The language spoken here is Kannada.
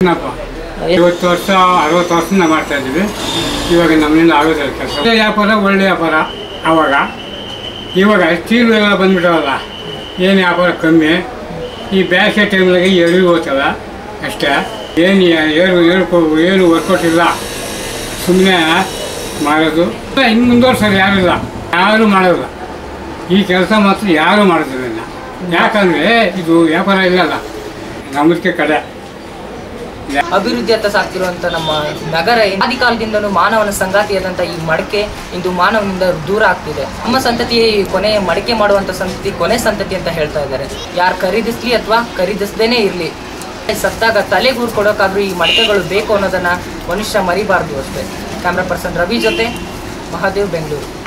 ಏನಪ್ಪ ಐವತ್ತು ವರ್ಷ ಅರವತ್ತು ವರ್ಷದಿಂದ ಮಾಡ್ತಾ ಇದ್ದೀವಿ ಇವಾಗ ನಮ್ಮಿಂದ ಆಗೋದಿಲ್ಲ ಕೆಲಸ ಒಳ್ಳೆ ವ್ಯಾಪಾರ ಒಳ್ಳೆ ವ್ಯಾಪಾರ ಆವಾಗ ಇವಾಗ ಸ್ಟೀಲ್ ಎಲ್ಲ ಬಂದ್ಬಿಟ್ಟವಲ್ಲ ಏನು ವ್ಯಾಪಾರ ಕಮ್ಮಿ ಈ ಬೇಸಿಗೆ ಟೈಮ್ನಾಗೆ ಎಳ್ವಿ ಹೋಗ್ತವೆ ಅಷ್ಟೇ ಏನು ಏನು ಹೇಳ್ಕೊ ಏನು ವರ್ಕೌಟ್ ಇಲ್ಲ ಸುಮ್ಮನೆ ಮಾಡೋದು ಇನ್ನು ಮುಂದುವರ್ಸೋರು ಯಾರೂ ಇಲ್ಲ ಯಾರೂ ಮಾಡೋಲ್ಲ ಈ ಕೆಲಸ ಮಾತ್ರ ಯಾರೂ ಮಾಡೋದಿಲ್ಲ ಇನ್ನು. ಯಾಕಂದರೆ ಇದು ವ್ಯಾಪಾರ ಇಲ್ಲಲ್ಲ ನಮ್ಮದಕ್ಕೆ ಕಡೆ ಅಭಿವೃದ್ಧಿಯತ್ತ ಸಾಗ್ತಿರುವಂತ ನಮ್ಮ ನಗರ ಆದಿಕಾಲದಿಂದಲೂ ಮಾನವನ ಸಂಗಾತಿಯಾದಂಥ ಈ ಮಡಕೆ ಇಂದು ಮಾನವನಿಂದ ದೂರ ಆಗ್ತಿದೆ ನಮ್ಮ ಸಂತತಿ ಕೊನೆ ಮಡಕೆ ಮಾಡುವಂತ ಸಂತತಿ ಕೊನೆ ಸಂತತಿ ಅಂತ ಹೇಳ್ತಾ ಇದ್ದಾರೆ ಯಾರು ಖರೀದಿಸ್ಲಿ ಅಥವಾ ಖರೀದಿಸದೇನೆ ಇರಲಿ ಸತ್ತಾಗ ತಲೆಗೂರು ಕೊಡೋಕ್ಕಾದ್ರೂ ಈ ಮಡಕೆಗಳು ಬೇಕು ಅನ್ನೋದನ್ನ ಮನುಷ್ಯ ಮರಿಬಾರ್ದು ಅಷ್ಟೇ ಕ್ಯಾಮ್ರಾ ಪರ್ಸನ್ ರವಿ ಜೊತೆ ಮಹಾದೇವ್ ಬೆಂಗಳೂರು